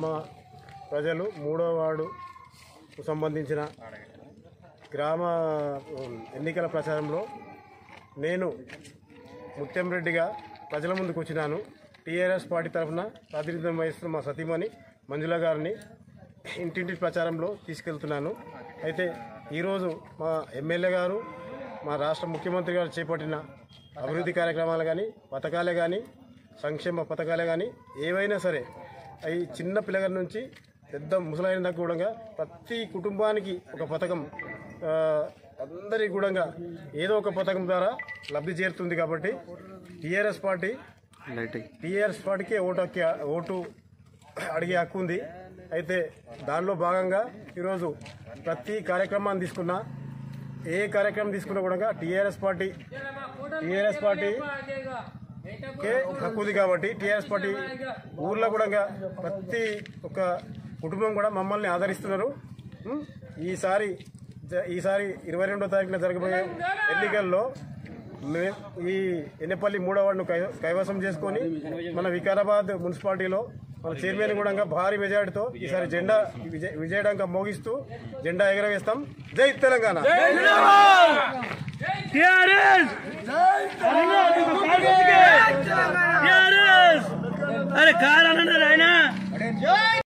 గ్రామ ప్రజలు మూడో వార్డు సంబంధించిన గ్రామ ఉమ్, ఎన్నికల ప్రచారంలో నేను ముత్యం రెడ్డిగా ప్రజల ముందుకు వచ్చినాను టీఆర్ఎస్ పార్టీ తరఫున ప్రాతినిధ్యం వహిస్తున్న మా సతీమణి మంజుల గారిని ఇంటింటి ప్రచారంలో తీసుకెళ్తున్నాను అయితే ఈరోజు మా ఎమ్మెల్యే గారు మా రాష్ట్ర ముఖ్యమంత్రి గారు చేపట్టిన అభివృద్ధి కార్యక్రమాలు కానీ పథకాలే కానీ సంక్షేమ పథకాలే కానీ ఏవైనా సరే అవి చిన్న పిల్లగారి నుంచి పెద్ద ముసలాయన దాకా కూడా ప్రతి కుటుంబానికి ఒక పథకం ఆ, అందరి కూడా ఏదో ఒక పథకం ద్వారా లబ్ధి చేరుతుంది కాబట్టి టీఆర్ఎస్ పార్టీ టీఆర్ఎస్ పార్టీకే ఓటు హక్కి ఓటు అడిగే హక్కు ఉంది అయితే దానిలో భాగంగా ఈరోజు ప్రతి కార్యక్రమాన్ని తీసుకున్నా ఏ కార్యక్రమం తీసుకున్నా కూడా టీఆర్ఎస్ పార్టీ టీఆర్ఎస్ పార్టీ కే హక్కు ఉంది కాబట్టి టీఆర్ఎస్ పార్టీ ఊర్లో కూడా ప్రతి ఒక్క కుటుంబం కూడా మమ్మల్ని ఆదరిస్తున్నారు ఉం? ఈసారి జ- ఈసారి ఇరవై రెండో తారీఖున జరగబోయే ఎన్నికల్లో మే- ఈ ఎన్నెపల్లి మూడో వార్డును కై- కైవసం చేసుకొని మన వికారాబాద్ మున్సిపాలిటీలో మన చైర్మన్ కూడా భారీ మెజార్టీతో ఈసారి జెండా విజయ విజయడంగా మోగిస్తూ జెండా ఎగరవేస్తాం జై తెలంగాణ టిఆర్ఎస్ టిఆర్ఎస్ అరే కారణం ఆయన